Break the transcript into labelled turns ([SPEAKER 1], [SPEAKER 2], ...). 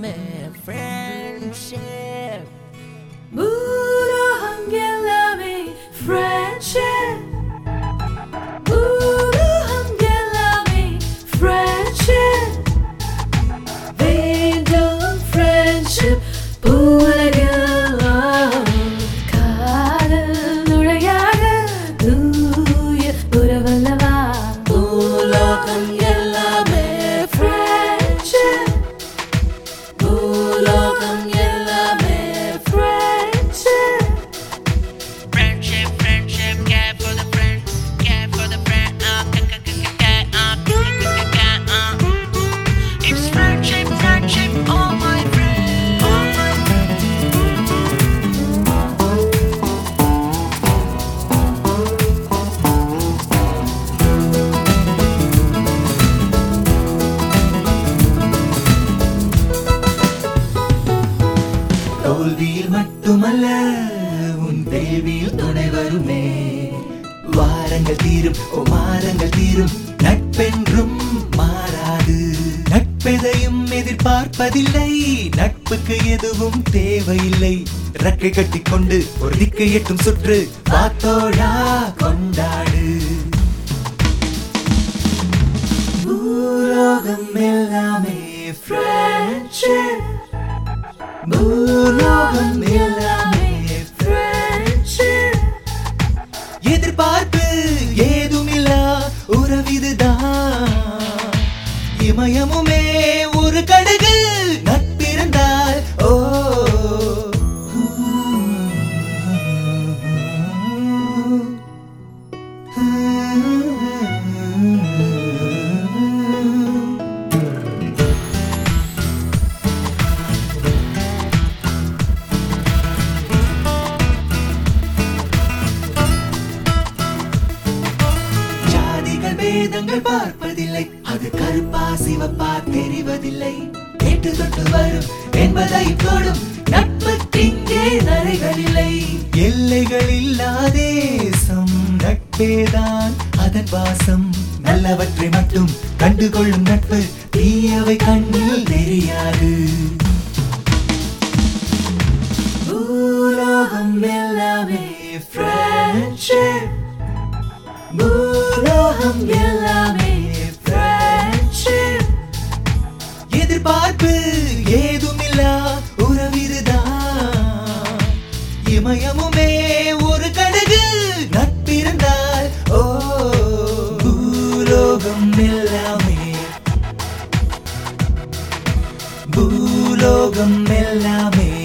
[SPEAKER 1] எல்லாமே friendship
[SPEAKER 2] உலகம் எல்லாமே friendship. உலகம் எல்லாமே friendship. வேண்டும் friendship. உலகெல்லாம் காதல் நுழையாக தூய உறவல்லவா. உலகம் எல்லாமே friendship. உலகம் எல்லாமே friendship.
[SPEAKER 1] Friendship, friendship, care for the friend, care for the friend, uh, c- c- c- c- care, uh, c- c- c- c- care, uh. It's friendship, friendship, all my friends. All my
[SPEAKER 3] தோல்வியில் மட்டுமல்ல உன் வேள்வியில் துணை வருமே வாரங்கள் தீரும் குமாரங்கள் தீரும் நட்பென்றும் மாறாது நட்பெதையும் எதிர்பார்ப்பதில்லை நட்புக்கு எதுவும் தேவையில்லை ரக்கை கட்டிக்கொண்டு ஒரு திக்கை எட்டும் சுற்று பார்த்தோழா கொண்டாடு பூலோகம் எல்லாமே friendship பூலோகம் எல்லாமே
[SPEAKER 2] friendship.
[SPEAKER 3] எதிர்பார்ப்பு ஏதுமில்லா உறவிதுதான் இமயமுமே ஒரு கடுகு நட்பிருந்தால் ஓ ஜாதிகள் வேதங்கள் பார்ப்பதில்லை அது கருப்பா சிவப்பா தெரிவதில்லை கேட்டு தொட்டு வரும் என்பதை போடும் நட்புக்கிங்கே நரைகள் இல்லை எல்லைகள் இல்லா தேசம் நட்பேதான் அதன் வாசம் நல்லவற்றை மட்டும் கண்டுகொள்ளும் நட்பு தீயவை கண்ணில் தெரியாது பூலோகம் எல்லாமே friendship பூலோகம் எல்லாமே friendship எதிர்பார்ப்பு ஏதுமில்லா உறவிதுதான் இமயமுமே ஒரு கடுகு நட்பிருந்தால் ஓ பூலோகம் எல்லாமே பூலோகம் எல்லாமே